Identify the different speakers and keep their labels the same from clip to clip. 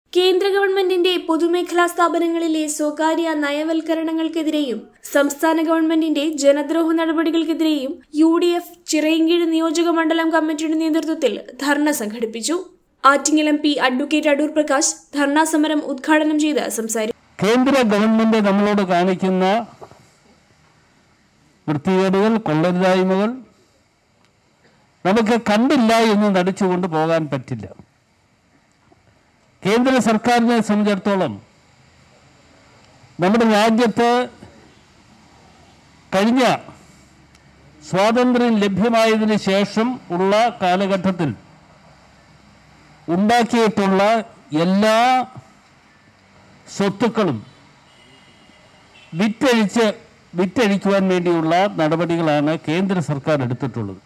Speaker 1: കേന്ദ്ര ഗവൺമെന്റിന്റെ പൊതുമേഖലാ സ്ഥാപനങ്ങളിലെ സ്വകാര്യ നയവൽക്കരണങ്ങൾക്കെതിരെയും സംസ്ഥാന ഗവൺമെന്റിന്റെ ജനദ്രോഹ നടപടികൾക്കെതിരെയും യു ഡി എഫ് ചിറയൻകീഴ് നിയോജക മണ്ഡലം കമ്മിറ്റിയുടെ നേതൃത്വത്തിൽ ധർണ സംഘടിപ്പിച്ചു Attingal M P advocate Adoor Prakash ധർണാ സമരം ഉദ്ഘാടനം ചെയ്ത് സംസാരിച്ചു
Speaker 2: കേന്ദ്ര ഗവൺമെന്റ് നമ്മളോട് കാണിക്കുന്ന വൃത്തികേടുകൾ കൊള്ളരുതായ്മകൾ നമുക്ക് കണ്ടില്ല എന്ന് നടിച്ചുകൊണ്ട് പോകാൻ പറ്റില്ല കേന്ദ്ര സർക്കാരിനെ സംബന്ധിച്ചിടത്തോളം നമ്മുടെ രാജ്യത്ത് കഴിഞ്ഞ സ്വാതന്ത്ര്യം ലഭ്യമായതിനു ശേഷം ഉള്ള കാലഘട്ടത്തിൽ ഉണ്ടാക്കിയിട്ടുള്ള എല്ലാ സ്വത്തുക്കളും വിറ്റഴിച്ച് വിറ്റഴിക്കുവാൻ വേണ്ടിയുള്ള നടപടികളാണ് കേന്ദ്ര സർക്കാർ എടുത്തിട്ടുള്ളത്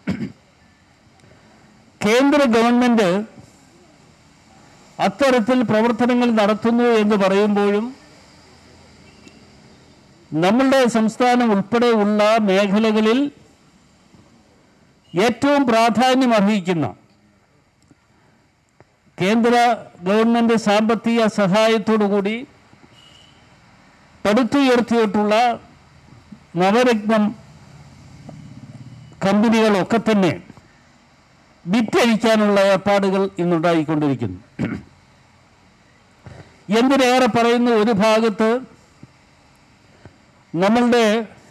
Speaker 2: കേന്ദ്ര ഗവൺമെന്റ് അത്തരത്തിൽ പ്രവർത്തനങ്ങൾ നടത്തുന്നു എന്ന് പറയുമ്പോഴും നമ്മളുടെ സംസ്ഥാനം ഉൾപ്പെടെ ഉള്ള മേഖലകളിൽ ഏറ്റവും പ്രാധാന്യം അർഹിക്കുന്ന കേന്ദ്ര ഗവൺമെന്റ് സാമ്പത്തിക സഹായത്തോടുകൂടി പടുത്തുയർത്തിയിട്ടുള്ള നവരത്നം കമ്പനികളൊക്കെ തന്നെ വിറ്റഴിക്കാനുള്ള ഏർപ്പാടുകൾ ഇന്നുണ്ടായിക്കൊണ്ടിരിക്കുന്നു എന്തിനേറെ പറയുന്നു ഒരു ഭാഗത്ത് നമ്മളുടെ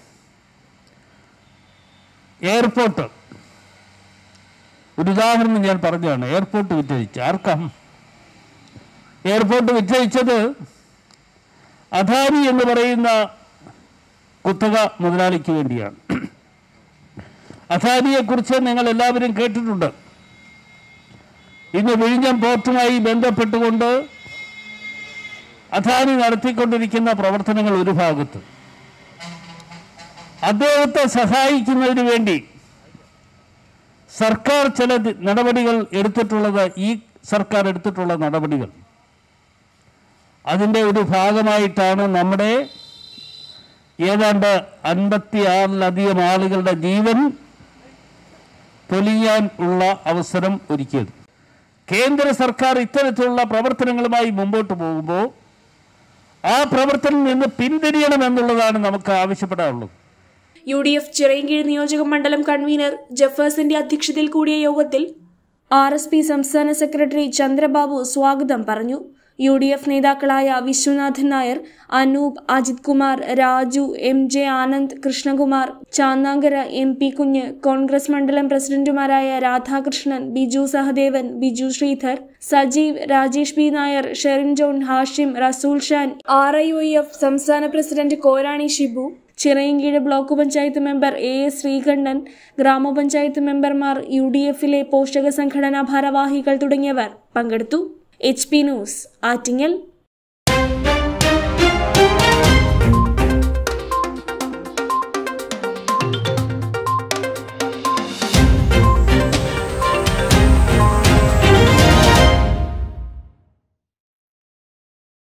Speaker 2: എയർപോർട്ട് ഒരു ഉദാഹരണം ഞാൻ പറഞ്ഞതാണ് എയർപോർട്ട് വിറ്റഴിച്ച് ആർക്കാം എയർപോർട്ട് വിറ്റഴിച്ചത് അദാനി എന്ന് പറയുന്ന കുത്തക മുതലാളിക്ക് വേണ്ടിയാണ് അദാനിയെക്കുറിച്ച് നിങ്ങൾ എല്ലാവരും കേട്ടിട്ടുണ്ട് ഇന്ന് വിഴിഞ്ഞം പോർട്ടുമായി ബന്ധപ്പെട്ടുകൊണ്ട് അദാനി നടത്തിക്കൊണ്ടിരിക്കുന്ന പ്രവർത്തനങ്ങൾ ഒരു ഭാഗത്ത് അദ്ദേഹത്തെ സഹായിക്കുന്നതിന് വേണ്ടി സർക്കാർ ചില ദി- നടപടികൾ എടുത്തിട്ടുള്ളത് ഈ സർക്കാർ എടുത്തിട്ടുള്ള നടപടികൾ അതിൻ്റെ ഒരു ഭാഗമായിട്ടാണ് നമ്മുടെ ഏതാണ്ട് അൻപത്തി ആറിലധികം ആളുകളുടെ ജീവൻ പൊലിയാൻ ഉള്ള അവസരം ഒരുക്കിയത് കേന്ദ്ര സർക്കാർ ഇത്തരത്തിലുള്ള പ്രവർത്തനങ്ങളുമായി മുമ്പോട്ട് പോകുമ്പോൾ ആ പ്രവർത്തനം നിന്ന് പിന്തിരിയണമെന്നുള്ളതാണ് നമുക്ക് ആവശ്യപ്പെടാനുള്ളത്
Speaker 1: യു ഡി എഫ് ചിറയൻകീഴ് നിയോജക മണ്ഡലം കൺവീനർ ജഫേഴ്സിന്റെ അധ്യക്ഷതയിൽ കൂടിയ യോഗത്തിൽ ആർ എസ് പി സംസ്ഥാന സെക്രട്ടറി ചന്ദ്രബാബു സ്വാഗതം പറഞ്ഞു യു ഡി എഫ് നേതാക്കളായ Viswanathan Nair Anoop Ajith Kumar Raju M J Anand Krishnakumar Channankara M P Kunju Congress മണ്ഡലം പ്രസിഡന്റുമാരായ Radhakrishnan Biju Sahadevan Biju Sreedhar Sajeev Rajesh B Nair Sherin John Hashim Rasool Shan R I O F സംസ്ഥാന president Korani Shibu Chirayinkeezhu block panchayat member A S Sreekantan ഗ്രാമപഞ്ചായത്ത് മെമ്പർമാർ യു ഡി എഫിലെ പോഷക സംഘടനാ ഭാരവാഹികൾ തുടങ്ങിയവർ പങ്കെടുത്തു എച്ച് പി ന്യൂസ് ആറ്റിങ്ങൽ